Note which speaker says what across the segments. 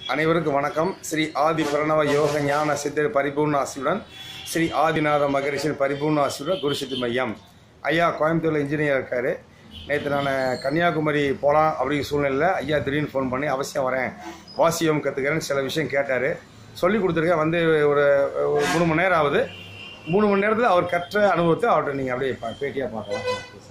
Speaker 1: அனைவருக்கும் வணக்கம் ஸ்ரீ ஆதி பிரணவ யோக ஞான சித்தர் பரிபூர்ண ஆசியுடன் ஸ்ரீ ஆதிநாத மகரிஷின் பரிபூர்ண ஆசியுடன் குருசித்தி மையம் ஐயா கோயம்புத்தூரில் இன்ஜினியர் இருக்கார் நேற்று நான் கன்னியாகுமரி போகலாம் அப்படிங்கிற சூழ்நிலையில் ஐயா திடீர்னு ஃபோன் பண்ணி அவசியம் வரேன் வாசியம் கற்றுக்கிறேன்னு சில விஷயம் கேட்டார் சொல்லி கொடுத்துருக்கேன் வந்து ஒரு ஒரு மூணு மணி நேரம் ஆகுது மூணு மணி நேரத்தில் அவர் கற்ற அனுபவத்தை அவர்கிட்ட நீங்கள் அப்படியே பா- பேட்டியாக பார்க்கலாம்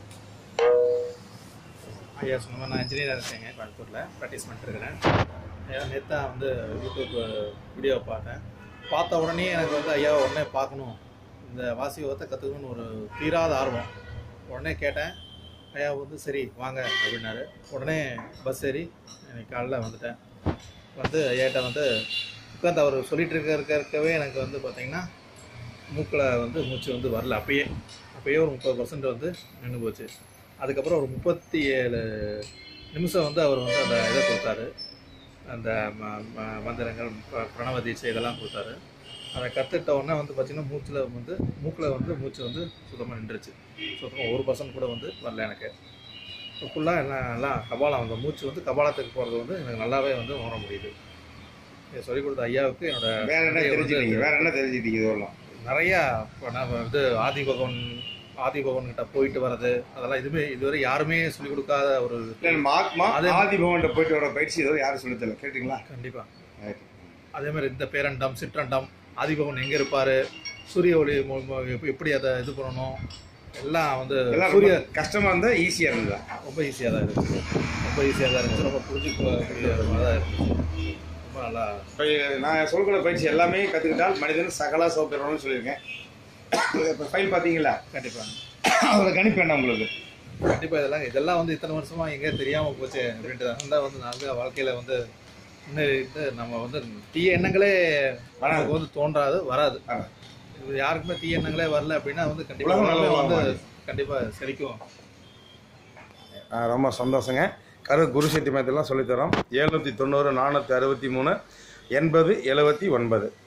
Speaker 2: ஐயா சொன்ன மாதிரி நான் இன்ஜினியராக இருக்கேங்க கோயம்புத்தூரில் ப்ராக்டிஸ் பண்ணிட்டு இருக்கிறேன் ஐயா நேற்று தான் வந்து யூடியூப் வீடியோ பார்த்தேன் பார்த்த உடனே எனக்கு வந்து ஐயாவை உடனே பார்க்கணும் இந்த வாசியோகத்தை கற்றுக்கணும்னு ஒரு தீராத ஆர்வம் உடனே கேட்டேன் ஐயா வந்து சரி வாங்க அப்படின்னாரு உடனே பஸ் ஏறி இன்னைக்கு காலைல வந்துட்டேன் வந்து ஐயாட்ட வந்து உட்காந்து அவர் சொல்லிட்டு இருக்க இருக்க இருக்கவே எனக்கு வந்து பார்த்தீங்கன்னா மூக்கில் வந்து மூச்சு வந்து வரல அப்பயே அப்பயே ஒரு முப்பது பர்சன்ட் வந்து நின்று போச்சு அதுக்கப்புறம் ஒரு முப்பத்தி ஏழு நிமிஷம் வந்து அவர் வந்து அந்த இதை கொடுத்தாரு அந்த ம- ம- மந்திரங்கள் ப- பிரணவ தீட்சை இதெல்லாம் கொடுத்தாரு அதை கற்றுக்கிட்ட உடனே வந்து பார்த்திங்கன்னா மூச்சில் வந்து மூக்கில் வந்து மூச்சு வந்து சுத்தமாக நின்றுச்சு சுத்தமாக ஒரு பர்சன்ட் கூட வந்து வரல எனக்கு ஃபுல்லாக எல்லாம் எல்லாம் கபாலம் அந்த மூச்சு வந்து கபாலத்துக்கு போகிறது வந்து எனக்கு நல்லாவே வந்து உணர முடியுது இதை சொல்லிக் கொடுத்த ஐயாவுக்கு என்னோட
Speaker 1: வேற என்ன
Speaker 2: நன்றியை வந்து
Speaker 1: தெரிஞ்சுக்கிட்டீங்க வேற என்ன தெரிஞ்சுக்கிட்டீங்க இதெல்லாம்
Speaker 2: நிறையா இப்போ நம்ம வந்து ஆதி பகவான் ஆதி பகவான் கிட்ட போயிட்டு வர்றது அதெல்லாம் இதுவே இதுவரை யாருமே சொல்லிக் கொடுக்காத ஒரு
Speaker 1: ஆத்மா
Speaker 2: அது-
Speaker 1: ஆதி பவன்கிட்ட போயிட்டு வர பயிற்சி ஏதோ யாரும் சொல்லித் தரல கேட்டீங்களா
Speaker 2: கண்டிப்பா
Speaker 1: Okay.
Speaker 2: அதே மாதிரி இந்த பேரண்டம் சிற்றண்டம் ஆதி பகவான் எங்க இருப்பாரு சூரிய ஒளி மூலமா எப்படி- எப்படி அதை இது பண்ணணும் எல்லாம் வந்து
Speaker 1: எல்லாம்
Speaker 2: சூரிய
Speaker 1: ரொம்ப கஷ்டமா இருந்தா ஈஸியா இருந்ததா
Speaker 2: ரொம்ப ஈஸியாக தான் இருந்துச்சு ரொம்ப ஈஸியாக தான் இருந்துச்சு ரொம்ப புரிஞ்சுக்கக்கூடிய மாதிரி தான் இருந்துச்சு ரொம்ப நல்லா
Speaker 1: இப்ப நான் சொல்லக்கூடிய பயிற்சி எல்லாமே கத்துக்கிட்டால் மனிதன் சகலா சௌகரியம்னு சொல்லியிருக்கேன் இப்போ ஃபைல் பார்த்தீங்களா
Speaker 2: கண்டிப்பா
Speaker 1: அதோட கணிப்பு என்ன உங்களுக்கு
Speaker 2: கண்டிப்பா இதெல்லாம் இதெல்லாம் வந்து இத்தனை வருஷமா எங்க தெரியாம போச்சு அப்படின்ட்டு தான் வந்து நாங்கள் வாழ்க்கையில வந்து முன்னேறிட்டு நம்ம வந்து தீய எண்ணங்களே
Speaker 1: வராது.
Speaker 2: நமக்கு வந்து தோன்றாது வராது
Speaker 1: வராது.
Speaker 2: இது யாருக்குமே தீய எண்ணங்களே வரல அப்படின்னா வந்து கண்டிப்பா
Speaker 1: உலகம்
Speaker 2: உலகமே
Speaker 1: நல்லா
Speaker 2: வந்து
Speaker 1: வாழும்.
Speaker 2: கண்டிப்பா செழிக்கும்
Speaker 1: ஆ, ரொம்ப சந்தோஷங்க கரு குரு சக்தி மையத்திலாம் சொல்லித்தரோம் எழுநூற்றி தொண்ணூறு நானூற்றி அறுபத்தி மூணு எண்பது எழுபத்தி ஒன்பது